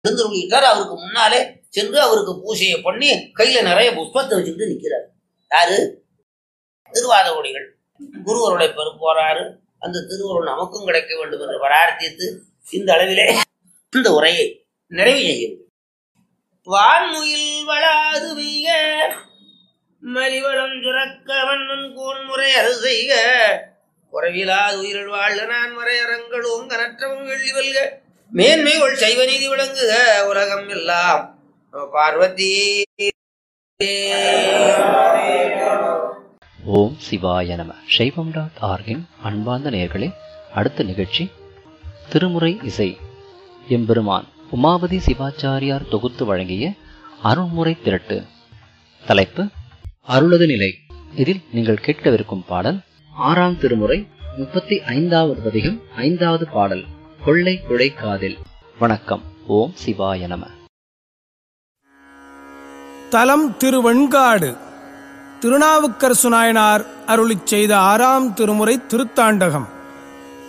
எழுந்துருளிட்டார் அவருக்கு முன்னாலே சென்று அவருக்கு பூஜையை பண்ணி கையில நிறைய புஷ்பத்தை வச்சுக்கிட்டு நிக்கிறார் யாரு திருவாதகுடிகள் குருவருடைய பெரு போறாரு அந்த திருவருள் நமக்கும் கிடைக்க வேண்டும் என்று பிரார்த்தித்து இந்த அளவிலே இந்த உரையை நிறைவு செய்கிறது வான்முயில் வளாது வீக மலிவளம் சுரக்க மன்னன் கோன்முறை அது செய்க குறைவிலாது உயிரில் வாழ்க நான் மறையறங்கள் ஓங்க நற்றவம் வெள்ளி வெல்க மேன்மைகள் சைவ நீதி விளங்குக உலகம் எல்லாம் பார்வதி ஓம் சிவாய நம சைவம் டாட் ஆர்கின் அன்பார்ந்த நேர்களே அடுத்த நிகழ்ச்சி திருமுறை இசை எம்பெருமான் உமாபதி சிவாச்சாரியார் தொகுத்து வழங்கிய அருள்முறை திரட்டு தலைப்பு அருளது நிலை இதில் நீங்கள் கேட்கவிருக்கும் பாடல் ஆறாம் திருமுறை முப்பத்தி ஐந்தாவது பதிகம் ஐந்தாவது பாடல் கொள்ளை குழை காதில் வணக்கம் ஓம் சிவாய நம தலம் திருவெண்காடு திருநாவுக்கரசு நாயனார் அருளிச் செய்த ஆறாம் திருமுறை திருத்தாண்டகம்